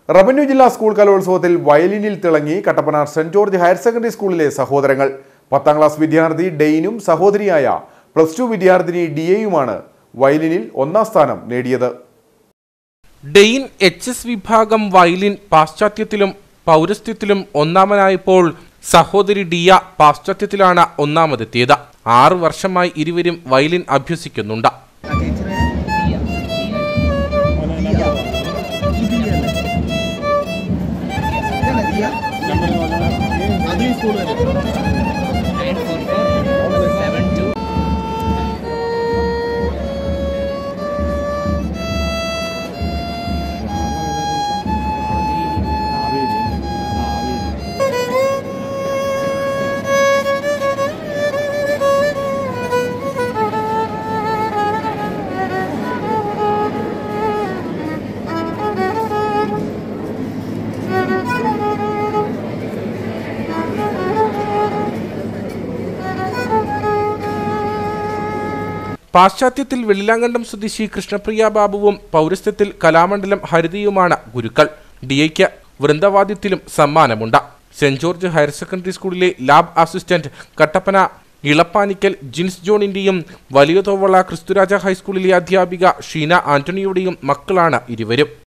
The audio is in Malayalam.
റവന്യൂ ജില്ലാ സ്കൂൾ കലോത്സവത്തിൽ വയലിനിൽ തിളങ്ങി Kattappana saint George higher secondary സ്കൂളിലെ സഹോദരങ്ങൾ പത്താം ക്ലാസ് വിദ്യാർത്ഥി ഡെയിനും സഹോദരിയായ പ്ലസ് ടു വിദ്യാർത്ഥിനി ഡിയയുമാണ് വയലിനിൽ ഒന്നാം സ്ഥാനം നേടിയത് ഡെയിൻ എച്ച് എസ് വിഭാഗം വയലിൻ പാശ്ചാത്യത്തിലും പൗരസ്ത്യത്തിലും ഒന്നാമനായപ്പോൾ സഹോദരി ഡിയ പാശ്ചാത്യത്തിലാണ് ഒന്നാമതെത്തിയത് ആറു വർഷമായി ഇരുവരും വയലിൻ അഭ്യസിക്കുന്നുണ്ട് പാശ്ചാത്യത്തിൽ വെള്ളിലാങ്കണ്ടം സ്വദേശി കൃഷ്ണപ്രിയ ബാബുവും പൗരസ്ത്യത്തിൽ കലാമണ്ഡലം ഹരിതയുമാണ് ഗുരുക്കൾ ഡിഐക്ക് വൃന്ദവാദ്യത്തിലും സമ്മാനമുണ്ട് സെന്റ് ജോർജ് ഹയർ സെക്കൻഡറി സ്കൂളിലെ ലാബ് അസിസ്റ്റന്റ് കട്ടപ്പന ഇളപ്പാനിക്കൽ ജിൻസ് ജോണിന്റെയും വലിയ തോവള ക്രിസ്തുരാജ ഹൈസ്കൂളിലെ അധ്യാപിക ഷീന ആന്റണിയുടെയും മക്കളാണ് ഇരുവരും